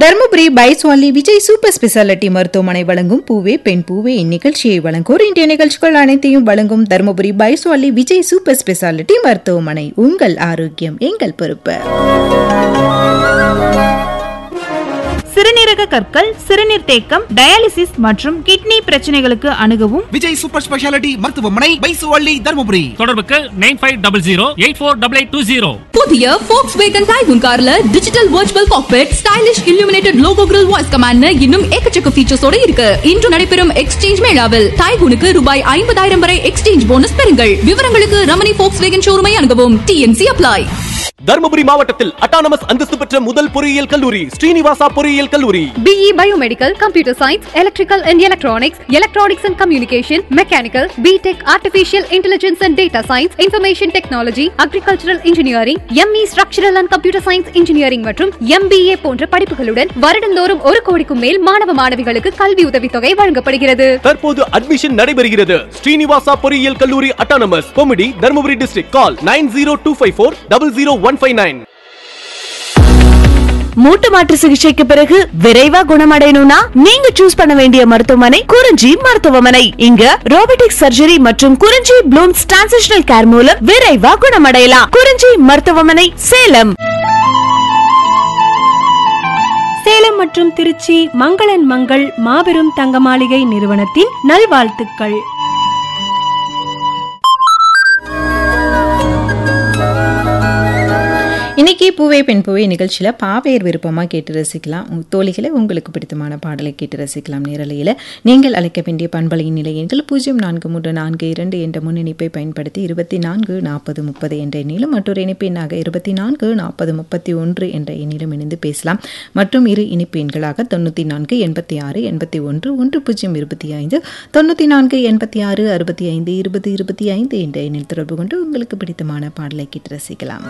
தருமபுரி பைஸ்வாலி Vijay super speciality மருத்துவமனை வழங்கும் பூவே பெண் பூவே இந்நிகழ்ச்சியை வழங்கும் இன்றைய நிகழ்ச்சிகள் அனைத்தையும் வழங்கும் தருமபுரி பைஸ்வாலி விஜய் சூப்பர் ஸ்பெஷாலிட்டி மருத்துவமனை உங்கள் ஆரோக்கியம் எங்கள் பொறுப்பு சிறுநீரக கற்கள் சிறுநீர் தேக்கம் டயாலிசிஸ் மற்றும் கிட்னி பிரச்சனைகளுக்கு அணுகவும் விஜய் சூப்பர் ஸ்பெஷாலிட்டி மருத்துவமனை பைசுவள்ளி தருமபுரி தொடர்புக்கு nine five double zero eight four double eight two zero புதிய ஃபோக்ஸ் வேகன் டைகுன் கார்ல digital virtual cockpit stylish illuminated logo grill voice command இன்னும் ஏக்கச்சக்க ஃபீச்சர்ஸோட இருக்கு இன்று நடைபெறும் எக்ஸ்சேஞ்ச் மேளாவில் டைகுனுக்கு ரூபாய் ஐம்பதாயிரம் வரை எக்ஸ்சேஞ்ச் போனஸ் பெறுங்கள் விவரங்களுக்கு ரமணி ஃபோக்ஸ் வேகன் ஷோரூமை அணுகவும் டிஎன்சி அப்ளை தருமபுரி மாவட்டத்தில் அட்டானமஸ் அந்தஸ்து பெற்ற முதல் பொறியியல் கல்லூரி ஸ்ரீனிவாசா பொறியியல் கல்லூரி BE Biomedical, Computer Science, Electrical and Electronics, Electronics and Communication, Mechanical, BTech, Artificial Intelligence and Data Science, Information Technology, Agricultural Engineering, ME Structural and Computer Science Engineering மற்றும் MBA போன்ற படிப்புகளுடன் வருடந்தோறும் ஒரு கோடிக்கும் மேல் மாணவ மாணவிகளுக்கு கல்வி உதவித்தொகை வழங்கப்படுகிறது தற்போது அட்மிஷன் நடைபெறுகிறது ஸ்ரீனிவாசா பொறியியல் கல்லூரி அட்டானமஸ் கொமிடி Dharmapuri district call nine zero two five four double zero one five nine மூட்டு மாற்று சிகிச்சைக்கு பிறகு விரைவா குணமடையணும்னா நீங்க சூஸ் பண்ண வேண்டிய மருத்துவமனை குறிஞ்சி மருத்துவமனை இங்க ரோபோட்டிக் சர்ஜரி மற்றும் குறிஞ்சி ப்ளூம்ஸ் டிரான்சிஷனல் கேர் மூலம் விரைவா குணமடையலாம் குறிஞ்சி மருத்துவமனை சேலம் சேலம் மற்றும் திருச்சி மங்களன் மங்கள் மாபெரும் தங்க மாளிகை நிறுவனத்தின் நல்வாழ்த்துக்கள் இன்னைக்கு பூவே பெண் பூவே நிகழ்ச்சியில் பாவேர் விருப்பமாக கேட்டு ரசிக்கலாம் உங்க தோழிகளை உங்களுக்கு பிடித்தமான பாடலை கேட்டு ரசிக்கலாம் நேரலையில் நீங்கள் அழைக்க வேண்டிய பண்பலையின் நிலையங்கள் பூஜ்ஜியம் நான்கு மூன்று நான்கு இரண்டு என்ற முன்னிணைப்பை பயன்படுத்தி இருபத்தி நான்கு நாற்பது முப்பது என்ற எண்ணிலும் மற்றொரு இணைப்பு எண்ணாக இருபத்தி நான்கு நாற்பது முப்பத்தி ஒன்று என்ற எண்ணிலும் இணைந்து பேசலாம் மற்றும் இரு இணைப்பு எண்களாக தொண்ணூற்றி நான்கு எண்பத்தி ஆறு எண்பத்தி ஒன்று ஒன்று பூஜ்ஜியம் இருபத்தி ஐந்து தொண்ணூற்றி நான்கு எண்பத்தி ஆறு அறுபத்தி ஐந்து இருபது இருபத்தி ஐந்து என்ற எண்ணில் தொடர்பு கொண்டு உங்களுக்கு பிடித்தமான பாடலை கேட்டு ரசிக்கலாம்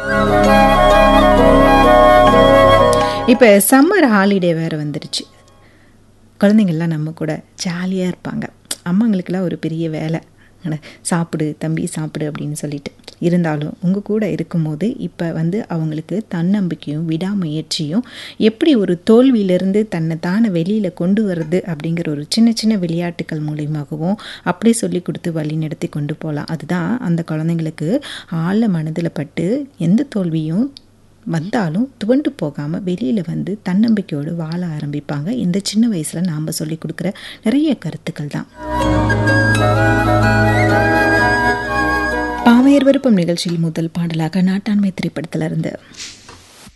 இப்போ சம்மர் ஹாலிடே வேறு வந்துடுச்சு குழந்தைங்கள்லாம் நம்ம கூட ஜாலியாக இருப்பாங்க அம்மாங்களுக்கெல்லாம் ஒரு பெரிய வேலை அட, சாப்பிடு தம்பி சாப்பிடு அப்படின்னு சொல்லிட்டு இருந்தாலும் உங்கள் கூட இருக்கும்போது இப்போ வந்து அவங்களுக்கு தன்னம்பிக்கையும் விடாமுயற்சியும் எப்படி ஒரு தோல்வியிலிருந்து தன்னை தானே வெளியில் கொண்டு வர்றது அப்படிங்கிற ஒரு சின்ன சின்ன விளையாட்டுகள் மூலியமாகவும் அப்படியே சொல்லி கொடுத்து வழி நடத்தி கொண்டு போகலாம் அதுதான் அந்த குழந்தைங்களுக்கு ஆழ மனதில் பட்டு எந்த தோல்வியும் வந்தாலும் துவண்டு போகாமல் வெளியில் வந்து தன்னம்பிக்கையோடு வாழ ஆரம்பிப்பாங்க இந்த சின்ன வயசில் நாம் சொல்லி கொடுக்குற நிறைய கருத்துக்கள் தான் பாவையர் விருப்பம் நிகழ்ச்சியில் முதல் பாடலாக நாட்டாண்மை திரைப்படத்தில் இருந்து